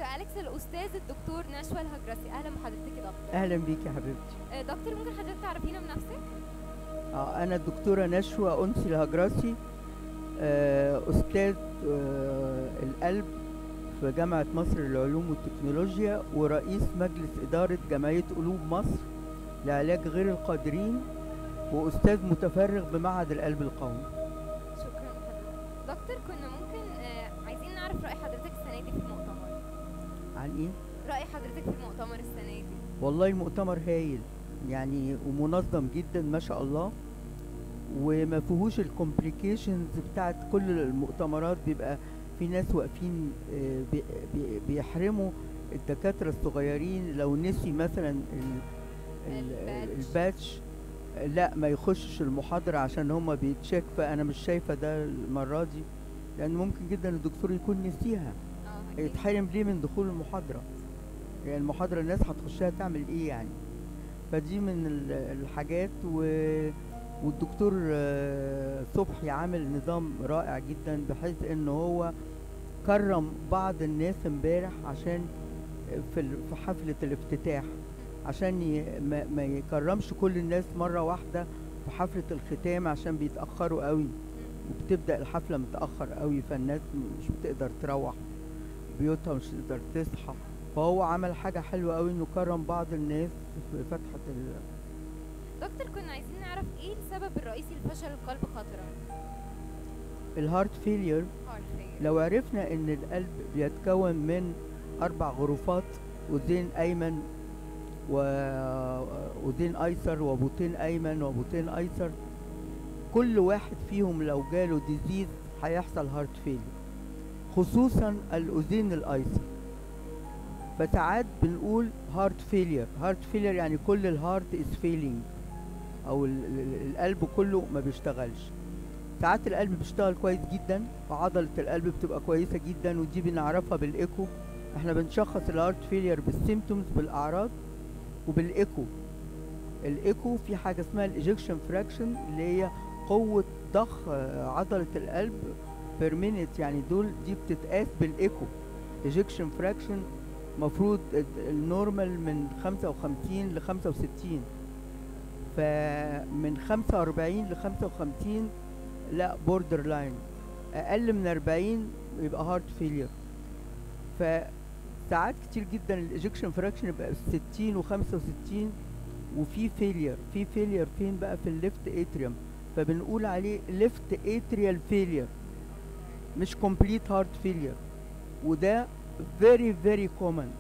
أليكس الأستاذ الدكتور نشوى الهجرسي أهلا بحضرتك يا دكتور اهلا بيك يا حبيبتي آه، دكتور ممكن حضرتك تعرفينا من نفسك؟ آه، انا الدكتوره نشوى انسي الهجرسي آه، استاذ آه، القلب في جامعه مصر للعلوم والتكنولوجيا ورئيس مجلس اداره جمعيه قلوب مصر لعلاج غير القادرين واستاذ متفرغ بمعهد القلب القومي شكرا لحضرتك دكتور كنا ممكن آه، عايزين نعرف رأي حضرتك السنة دي في المؤتمر عن ايه رأي حضرتك في المؤتمر السنة دي والله المؤتمر هايل يعني ومنظم جدا ما شاء الله وما فيهوش الكومبليكيشنز بتاعت كل المؤتمرات بيبقى في ناس واقفين آه، بي- بي- بيحرموا الدكاترة الصغيرين لو نسي مثلا ال- ال- الباتش. الباتش آه، لا ما يخشش المحاضرة عشان هما بيتشيك فأنا مش شايفة ده المرة دي لأن ممكن جدا الدكتور يكون نسيها اه أكيد. يتحرم ليه من دخول المحاضرة يعني المحاضرة الناس هتخشها تعمل ايه يعني فدي من ال- الحاجات و... والدكتور آه، صبحي عامل نظام رائع جدا بحيث ان هو كرم بعض الناس امبارح عشان في ال- في حفلة الافتتاح عشان ي... ما... ما يكرمش كل الناس مرة واحدة في حفلة الختام عشان بيتأخروا قوي وبتبدأ الحفلة متأخر قوي فالناس مش بتقدر تروح بيوتها مش تقدر تصحى فهو عمل حاجة حلوة قوي انه كرم بعض الناس في فتحة ال... دكتور كنا عايزين نعرف ايه السبب الرئيسي لفشل القلب خطرا؟ الهارت فيلير هارت failure. لو عرفنا ان القلب بيتكون من اربع غرفات اذين ايمن واذين ايسر وبطين ايمن وبطين ايسر كل واحد فيهم لو جاله ديزيز هيحصل هارت فيلير خصوصا الاذين الايسر فساعات بنقول هارت فيلير هارت فيلير يعني كل الهارت از فيلينج او ال- ال- القلب كله ما بيشتغلش ساعات القلب بيشتغل كويس جدا وعضلة القلب بتبقى كويسة جدا ودي بنعرفها بالايكو احنا بنشخص الهارت فيلير بالسيمتومز بالاعراض وبالايكو الايكو في حاجة اسمها الايجكشن فراكشن اللي هي قوة ضخ آه، عضلة القلب بير مينيت يعني دول دي بتتقاس بالايكو ايجكشن فراكشن مفروض ال- النورمال من 55 ل 65 فمن 45 ل 55 لا بوردر لاين اقل من 40 يبقى هارت فيلير فساعات كتير جدا الايجكشن فراكشن يبقى 60 و65 وفي فيلير في فيلير فين بقى في الليفت اتريوم فبنقول عليه ليفت اتريال فيلير مش كومبليت هارت فيلير وده very very common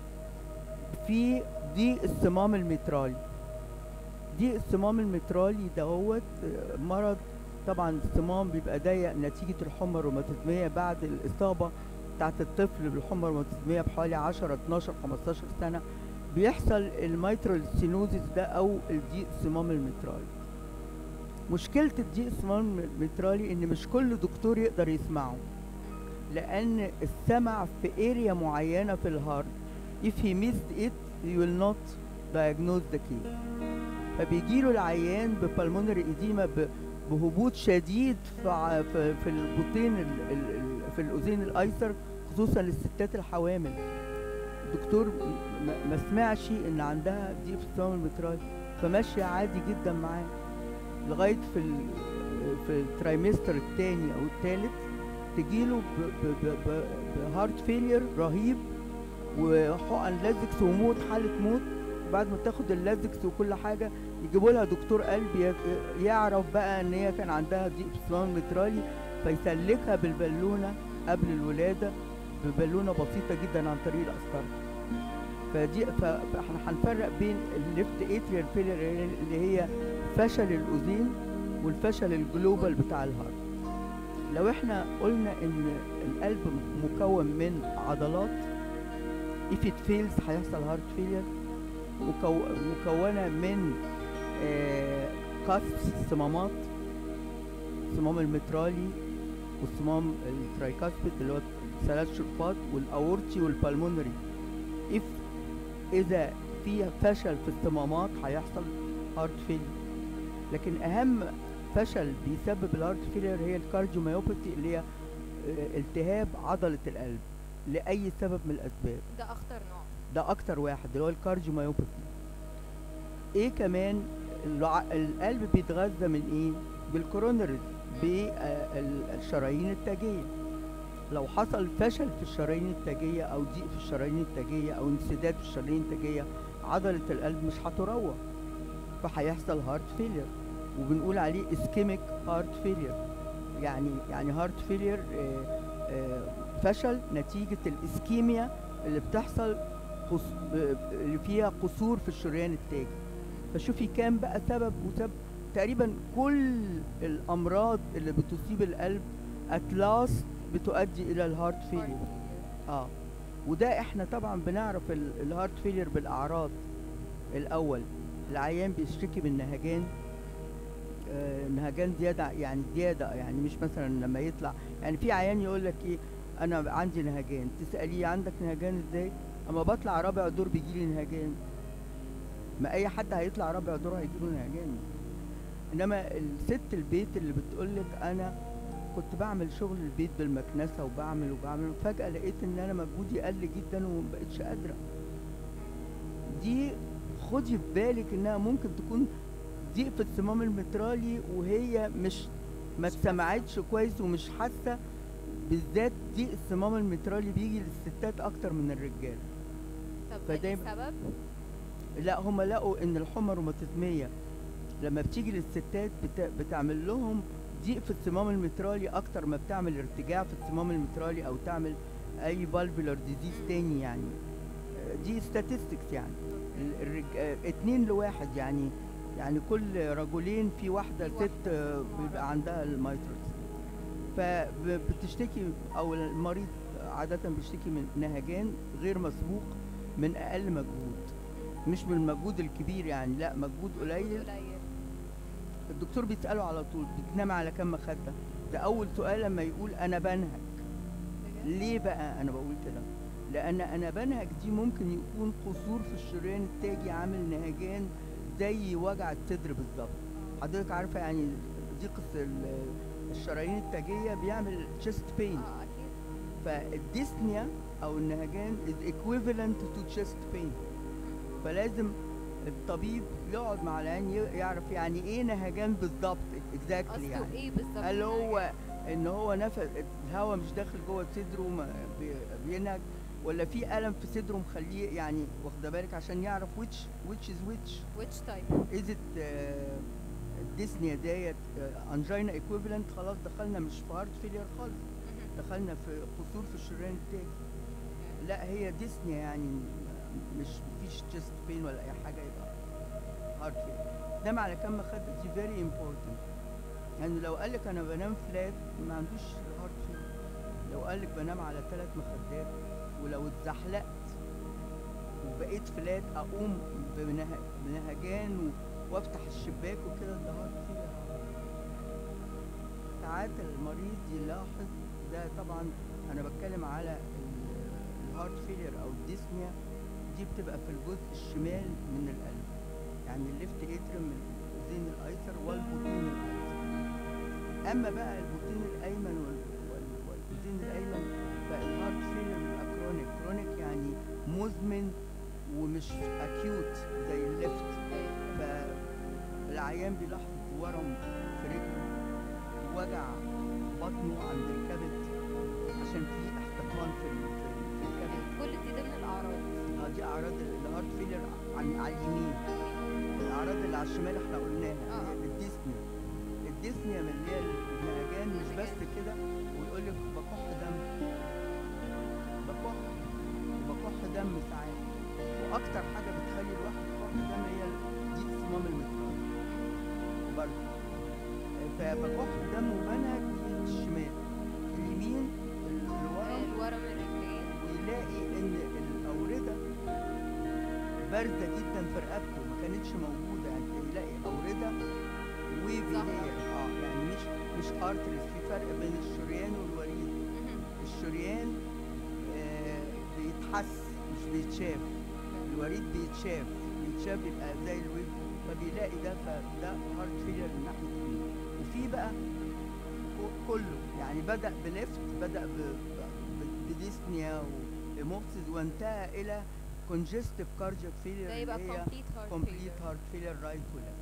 في ضيق الصمام المترالي ضيق الصمام المترالي دهوت آه، مرض طبعا الصمام بيبقى ضيق نتيجة الحمى الروماتيزمية بعد الإصابة بتاعت الطفل بالحمى الروماتيزمية بحوالي 10 12 15 سنة بيحصل الميترال سينوزيس ده أو الضيق الصمام المترالي مشكلة الضيق الصمام المترالي إن مش كل دكتور يقدر يسمعه لأن السمع في اريا معينة في الهارت if he missed it he will not diagnose the case فبيجيله العيان ببلمونري إديمة ب- بهبوط شديد في ع- في, في البطين ال ال ال في الأذين الأيسر خصوصا للستات الحوامل الدكتور م- ما- ما سمعش إن عندها ضيق في الصمام المترالي فماشية عادي جدا معاه لغاية في ال في الترايمستر الثاني أو الثالث تجيله ب- ب- ب- ب- بهارت فيلير رهيب وحقن لازكس وموت حالة موت بعد ما تاخد اللازكس وكل حاجة يجيبوا لها دكتور قلب ي- يعرف بقى ان هي كان عندها ضيق في الصمام المترالي فيسلكها بالبالونة قبل الولادة ببالونة بسيطة جدا عن طريق القسطرة فدي ف- فاحنا هنفرق بين الليفت اتريال فيلير اللي هي فشل الاذين والفشل الجلوبال بتاع الهارت لو احنا قلنا ان القلب مكون من عضلات if it fails هيحصل هارت فيلير مكو... مكونة من آه كاسبس صمامات الصمام المترالي والصمام الترايكاسبيد اللي هو ثلاث شرفات والاورتي والبالمونري if اذا في فشل في الصمامات هيحصل هارت فيلير لكن اهم فشل بيسبب الهارت فيلير هي الكارديوميوباثي اللي هي آه، التهاب عضلة القلب لاي سبب من الاسباب ده اخطر نوع ده اكتر واحد اللي هو الكارديوميوباثي ايه كمان الع- القلب بيتغذى من ايه بالكورونرز بالشرايين التاجيه لو حصل فشل في الشرايين التاجيه او ضيق في الشرايين التاجيه او انسداد في الشرايين التاجيه عضله القلب مش هتروى فهيحصل هارت فيلير وبنقول عليه اسكيميك هارت فيلير يعني يعني هارت فيلير فشل نتيجه الاسكيميا اللي بتحصل قص... ب- ب- اللي فيها قصور في الشريان التاجي فشوفي كام بقى سبب وسبب تقريبا كل الامراض اللي بتصيب القلب اتلاس بتؤدي الى الهارت فيلير اه وده احنا طبعا بنعرف ال- الهارت فيلير بالاعراض الاول العيان بيشتكي من نهجان آه نهجان زياده يعني زياده يعني مش مثلا لما يطلع يعني في عيان يقول لك ايه انا عندي نهجان تساليه عندك نهجان ازاي اما بطلع رابع دور بيجي لي نهجان ما اي حد هيطلع رابع دور هيجي له نهجان انما الست البيت اللي بتقول لك انا كنت بعمل شغل البيت بالمكنسه وبعمل وبعمل فجاه لقيت ان انا مجهودي قل جدا وما بقتش قادره دي خدي في بالك انها ممكن تكون ضيق في الصمام المترالي وهي مش ما اتسمعتش كويس ومش حاسه بالذات ضيق الصمام المترالي بيجي للستات اكتر من الرجاله طب ده ليه فدايما- سبب لا هم لقوا ان الحمى الروماتيزميه لما بتيجي للستات بت... بتعمل لهم ضيق في الصمام المترالي اكتر ما بتعمل ارتجاع في الصمام المترالي او تعمل اي فالفولار ديزيز تاني يعني آه، دي statistics يعني ال- الرج... آه، اتنين لواحد يعني يعني كل رجلين في واحدة في ست واحدة آه، بيبقى عندها الميترس فبتشتكي او المريض عادة بيشتكي من نهجان غير مسبوق من اقل مجهود مش من المجهود الكبير يعني لا مجهود قليل قليل الدكتور بيسأله على طول بتنام على كام مخدة ده أول سؤال لما يقول أنا بنهج بجد؟ ليه بقى أنا بقول كده لأن أنا بنهج دي ممكن يكون قصور في الشريان التاجي عامل نهجان زي وجع الصدر بالظبط حضرتك عارفة يعني ضيق الس- ال- الشرايين التاجية بيعمل chest pain اه اكيد فالديسنيا أو النهجان is equivalent to chest pain فلازم الطبيب يقعد مع العيان ي- يعرف يعني ايه نهجان بالظبط exactly قصده يعني ايه بالظبط هل من هو النهجان؟ ان هو نفس الهواء مش داخل جوه صدره ما بي- بينهج ولا في الم في صدره مخليه يعني واخده بالك عشان يعرف which which is which which type is it الديسنيا ديت انجينا ايكويفالنت خلاص دخلنا مش في هارت فيلير خالص مهم. دخلنا في قصور في الشريان التاجي لا هي ديسنيا يعني مش مفيش تشست بين ولا اي حاجه يبقى هارت فيلير نام على كم مخده دي فيري امبورتنت يعني لو قال لك انا بنام فلات ما عندوش هارت فيلير لو قال لك بنام على ثلاث مخدات ولو اتزحلقت وبقيت فلات اقوم بنه- بنهجان و- وافتح الشباك وكده ده هارت فيلير ساعات المريض يلاحظ ده طبعا انا بتكلم على ال- الهارت فيلير او الديسنيا دي بتبقى في الجزء الشمال من القلب يعني الليفت اتريم من الذين الايسر والبطين الايسر اما بقى البطين الايمن وال- وال- والبطين الايمن فالهارت فيلير بيبقى كرونيك كرونيك يعني مزمن ومش اكيوت زي الليفت فالعيان بيلاحظ ورم في رجله وجع بطنه عند الكبد عشان في احتقان في ال- في ال- في الكبد كل دي ضمن الاعراض اه دي اعراض ال- الهارت فيلير عن على اليمين الاعراض اللي على الشمال احنا قلناها آه. اللي هي الديسنيا الديسنيا من اللي هي النهجان مش بس كده ويقول لك بكح دم بكح وبكح دم ساعات واكتر حاجه بتخلي الواحد يكح دم هي ال- دي الصمام المترالي برضه فبكح دم وبنهج في الشمال اليمين ال- الورم الورم الرجلين ويلاقي ان الاورده بارزه جدا في رقبته ما كانتش موجوده يعني يلاقي اورده ويفي ظاهرة. هي اه يعني مش مش ارتريز في فرق بين الشريان والوريد مهم. الشريان آه بيتحس مش بيتشاف الوريد بيتشاف بيتشاف يبقى زي الويف فبيلاقي ده فده هارت فيلير من ناحيه اليمين وفي بقى كو- كله يعني بدا بليفت بدا ب- ب- بديسنيا و- هيموبسيس وانتهى الى كونجستيف كاردياك فيلير ده يبقى اللي هي complete heart كومبليت failure. هارت فيلير رايت وليفت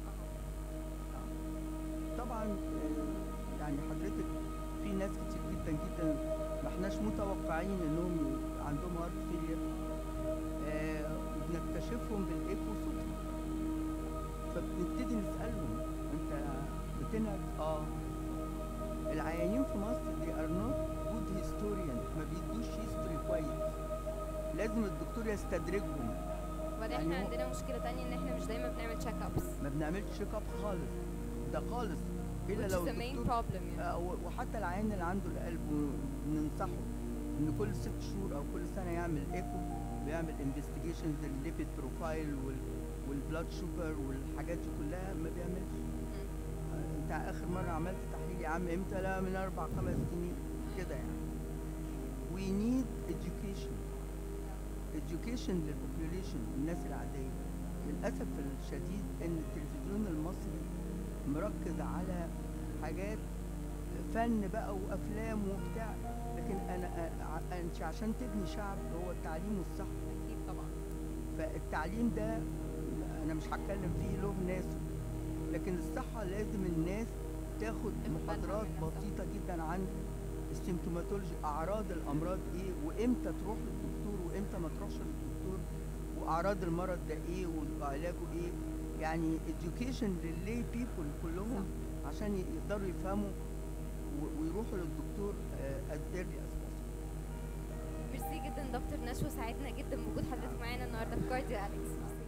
طبعا آه، يعني حضرتك في ناس كتير جدا جدا ما احناش متوقعين انهم ي- عندهم هارت فيلير آه وبنكتشفهم بالايكو صدفه فبنبتدي نسالهم انت بتنهج اه العيانين في مصر دي ار نوت جود هيستوريان ما بيدوش هيستوري كويس لازم الدكتور يستدرجهم وبعدين يعني احنا هو- عندنا مشكله تانية ان احنا مش دايما بنعمل تشيك ابس ما بنعملش تشيك اب خالص ده خالص الا which لو is the main الدكتور problem يعني آه، و- وحتى العيان اللي عنده القلب بننصحه ان كل ست شهور او كل سنه يعمل ايكو ويعمل انفستيجيشنز الليبيد بروفايل والبلاد شوجر والحاجات دي كلها ما بيعملش مم. آه، انت اخر مره عملت تحليل يا عم امتى لا من اربع خمس سنين كده يعني we need education education للبوبوليشن الناس العاديه للاسف الشديد ان التلفزيون المصري مركز على حاجات فن بقى وافلام وبتاع لكن انا أ- ع- انت عشان تبني شعب هو التعليم والصحه اكيد طبعا فالتعليم ده انا مش هتكلم فيه له ناس لكن الصحه لازم الناس تاخد بالها محاضرات من نفسها. بسيطه جدا عن السيمتوماتولوجي اعراض الامراض ايه وامتى تروح للدكتور وامتى ما تروحش للدكتور واعراض المرض ده ايه وعلاجه ايه يعني education لللي بيبول كلهم عشان يقدروا يفهموا و- ويروحوا للدكتور آه، as early as possible ميرسي جدا دكتور نشوى ساعدنا جدا بوجود حضرتك معانا النهارده في كارديو اليكس